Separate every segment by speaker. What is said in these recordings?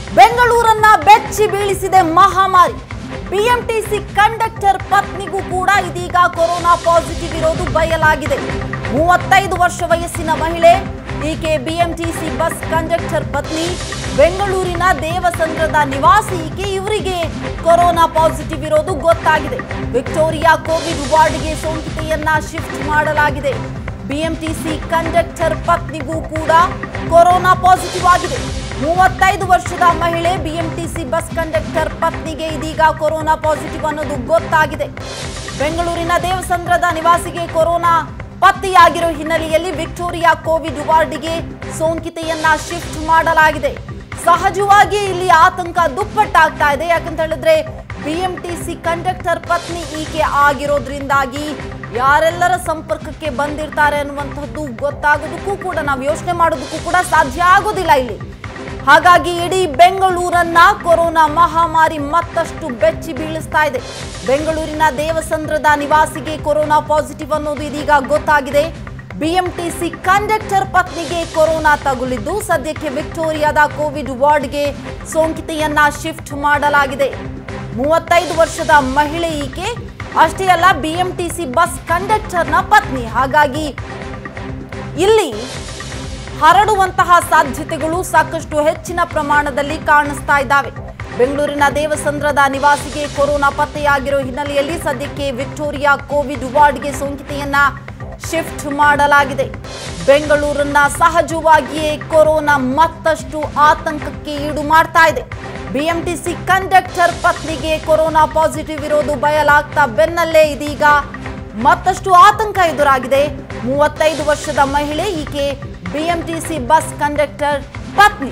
Speaker 1: ಬೆಂಗಳೂರನ್ನ ಬೆಚ್ಚಿ ಬೀಳಿಸಿದೆ ಮಹಾಮಾರಿ BMTC conductor ಪತ್ನಿಗೂ ಕೂಡ ಇದೀಗ ಕೊರೋನಾ ಪಾಸಿಟಿವ್ ಇರೋದು ಬಯಲಾಗಿದೆ ಮೂವತ್ತೈದು ವರ್ಷ ವಯಸ್ಸಿನ ಮಹಿಳೆ ಈಕೆ ಬಿಎಂಟಿಸಿ ಬಸ್ ಕಂಡಕ್ಟರ್ ಪತ್ನಿ ಬೆಂಗಳೂರಿನ ದೇವಸಂದ್ರದ ನಿವಾಸಿ ಈಕೆ ಇವರಿಗೆ ಕೊರೋನಾ ಪಾಸಿಟಿವ್ ಇರೋದು ಗೊತ್ತಾಗಿದೆ ವಿಕ್ಟೋರಿಯಾ ಕೋವಿಡ್ ವಾರ್ಡ್ಗೆ ಸೋಂಕಿತೆಯನ್ನ ಶಿಫ್ಟ್ ಮಾಡಲಾಗಿದೆ ಬಿಎಂಟಿಸಿ ಕಂಡಕ್ಟರ್ ಪತ್ನಿಗೂ ಕೂಡ ಕೊರೋನಾ ಪಾಸಿಟಿವ್ ಆಗಿದೆ ಮೂವತ್ತೈದು ವರ್ಷದ ಮಹಿಳೆ ಬಿಎಂಟಿಸಿ ಬಸ್ ಕಂಡಕ್ಟರ್ ಪತ್ನಿಗೆ ಇದೀಗ ಕೊರೋನಾ ಪಾಸಿಟಿವ್ ಅನ್ನೋದು ಗೊತ್ತಾಗಿದೆ ಬೆಂಗಳೂರಿನ ದೇವಸಂದ್ರದ ನಿವಾಸಿಗೆ ಕೊರೋನಾ ಪತ್ತೆಯಾಗಿರೋ ಹಿನ್ನೆಲೆಯಲ್ಲಿ ವಿಕ್ಟೋರಿಯಾ ಕೋವಿಡ್ ವಾರ್ಡ್ಗೆ ಸೋಂಕಿತೆಯನ್ನ ಶಿಫ್ಟ್ ಮಾಡಲಾಗಿದೆ ಸಹಜವಾಗಿ ಇಲ್ಲಿ ಆತಂಕ ದುಪ್ಪಟ್ಟಾಗ್ತಾ ಇದೆ ಯಾಕಂತ ಹೇಳಿದ್ರೆ ಬಿಎಂಟಿಸಿ ಕಂಡಕ್ಟರ್ ಪತ್ನಿ ಈಕೆ ಆಗಿರೋದ್ರಿಂದಾಗಿ ಯಾರೆಲ್ಲರ ಸಂಪರ್ಕಕ್ಕೆ ಬಂದಿರ್ತಾರೆ ಅನ್ನುವಂಥದ್ದು ಗೊತ್ತಾಗೋದಕ್ಕೂ ಕೂಡ ನಾವು ಯೋಚನೆ ಮಾಡೋದಕ್ಕೂ ಕೂಡ ಸಾಧ್ಯ ಆಗೋದಿಲ್ಲ ಇಲ್ಲಿ ಹಾಗಾಗಿ ಇಡೀ ಬೆಂಗಳೂರನ್ನ ಕೊರೋನಾ ಮಹಾಮಾರಿ ಮತ್ತಷ್ಟು ಬೆಚ್ಚಿ ಬೀಳಿಸ್ತಾ ಇದೆ ಬೆಂಗಳೂರಿನ ದೇವಸಂದ್ರದ ನಿವಾಸಿಗೆ ಕೊರೋನಾ ಪಾಸಿಟಿವ್ ಅನ್ನೋದು ಇದೀಗ ಗೊತ್ತಾಗಿದೆ ಬಿಎಂಟಿಸಿ ಕಂಡಕ್ಟರ್ ಪತ್ನಿಗೆ ಕೊರೋನಾ ತಗುಲಿದ್ದು ಸದ್ಯಕ್ಕೆ ವಿಕ್ಟೋರಿಯಾದ ಕೋವಿಡ್ ವಾರ್ಡ್ಗೆ ಸೋಂಕಿತೆಯನ್ನ ಶಿಫ್ಟ್ ಮಾಡಲಾಗಿದೆ ಮೂವತ್ತೈದು ವರ್ಷದ ಮಹಿಳೆ ಈಕೆ ಅಷ್ಟೇ ಅಲ್ಲ ಬಿಎಂಟಿಸಿ ಬಸ್ ಕಂಡಕ್ಟರ್ನ ಪತ್ನಿ ಹಾಗಾಗಿ ಇಲ್ಲಿ ಹರಡುವಂತಹ ಸಾಧ್ಯತೆಗಳು ಸಾಕಷ್ಟು ಹೆಚ್ಚಿನ ಪ್ರಮಾಣದಲ್ಲಿ ಕಾಣಿಸ್ತಾ ಇದ್ದಾವೆ ಬೆಂಗಳೂರಿನ ದೇವಸಂದ್ರದ ನಿವಾಸಿಗೆ ಕೊರೋನಾ ಪತ್ತೆಯಾಗಿರೋ ಹಿನ್ನೆಲೆಯಲ್ಲಿ ಸದ್ಯಕ್ಕೆ ವಿಕ್ಟೋರಿಯಾ ಕೋವಿಡ್ ವಾರ್ಡ್ಗೆ ಸೋಂಕಿತೆಯನ್ನ ಶಿಫ್ಟ್ ಮಾಡಲಾಗಿದೆ ಬೆಂಗಳೂರನ್ನ ಸಹಜವಾಗಿಯೇ ಕೊರೋನಾ ಮತ್ತಷ್ಟು ಆತಂಕಕ್ಕೆ ಈಡು ಮಾಡ್ತಾ ಇದೆ ಬಿಎಂಟಿಸಿ ಕಂಡಕ್ಟರ್ ಪತ್ನಿಗೆ ಕೊರೋನಾ ಪಾಸಿಟಿವ್ ಇರೋದು ಬಯಲಾಗ್ತಾ ಬೆನ್ನಲ್ಲೇ ಇದೀಗ ಮತ್ತಷ್ಟು ಆತಂಕ ಎದುರಾಗಿದೆ ಮೂವತ್ತೈದು ವರ್ಷದ ಮಹಿಳೆ ಈಕೆ ಬಿಎಂಟಿಸಿ ಬಸ್ ಕಂಡಕ್ಟರ್ ಪತ್ನಿ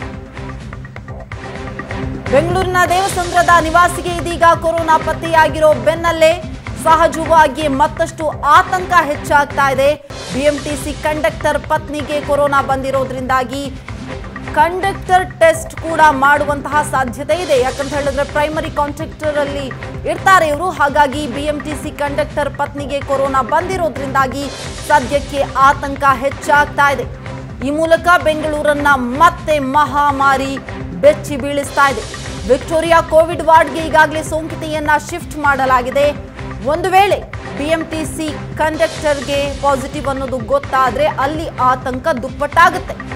Speaker 1: ಬೆಂಗಳೂರಿನ ದೇವಸಂದ್ರದ ನಿವಾಸಿಗೆ ಇದೀಗ ಕೊರೋನಾ ಪತ್ತೆಯಾಗಿರೋ ಬೆನ್ನಲ್ಲೇ ಸಹಜವಾಗಿ ಮತ್ತಷ್ಟು ಆತಂಕ ಹೆಚ್ಚಾಗ್ತಾ ಇದೆ ಬಿಎಂಟಿಸಿ ಕಂಡಕ್ಟರ್ ಪತ್ನಿಗೆ ಕೊರೋನಾ ಬಂದಿರೋದ್ರಿಂದಾಗಿ ಕಂಡಕ್ಟರ್ ಟೆಸ್ಟ್ ಕೂಡ ಮಾಡುವಂತಹ ಸಾಧ್ಯತೆ ಇದೆ ಯಾಕಂತ ಹೇಳಿದ್ರೆ ಪ್ರೈಮರಿ ಕಾಂಟ್ರಾಕ್ಟರ್ ಅಲ್ಲಿ ಇರ್ತಾರೆ ಇವರು ಹಾಗಾಗಿ ಬಿಎಂಟಿಸಿ ಕಂಡಕ್ಟರ್ ಪತ್ನಿಗೆ ಕೊರೋನಾ ಬಂದಿರೋದ್ರಿಂದಾಗಿ ಸದ್ಯಕ್ಕೆ ಆತಂಕ ಹೆಚ್ಚಾಗ್ತಾ ಇದೆ ಈ ಮೂಲಕ ಬೆಂಗಳೂರನ್ನ ಮತ್ತೆ ಮಹಾಮಾರಿ ಬೆಚ್ಚಿ ಬೀಳಿಸ್ತಾ ಇದೆ ವಿಕ್ಟೋರಿಯಾ ಕೋವಿಡ್ ವಾರ್ಡ್ಗೆ ಈಗಾಗಲೇ ಸೋಂಕಿತೆಯನ್ನ ಶಿಫ್ಟ್ ಮಾಡಲಾಗಿದೆ ಒಂದು ವೇಳೆ ಬಿಎಂಟಿಸಿ ಕಂಡಕ್ಟರ್ಗೆ ಪಾಸಿಟಿವ್ ಅನ್ನೋದು ಗೊತ್ತಾದ್ರೆ ಅಲ್ಲಿ ಆತಂಕ ದುಪ್ಪಟ್ಟಾಗುತ್ತೆ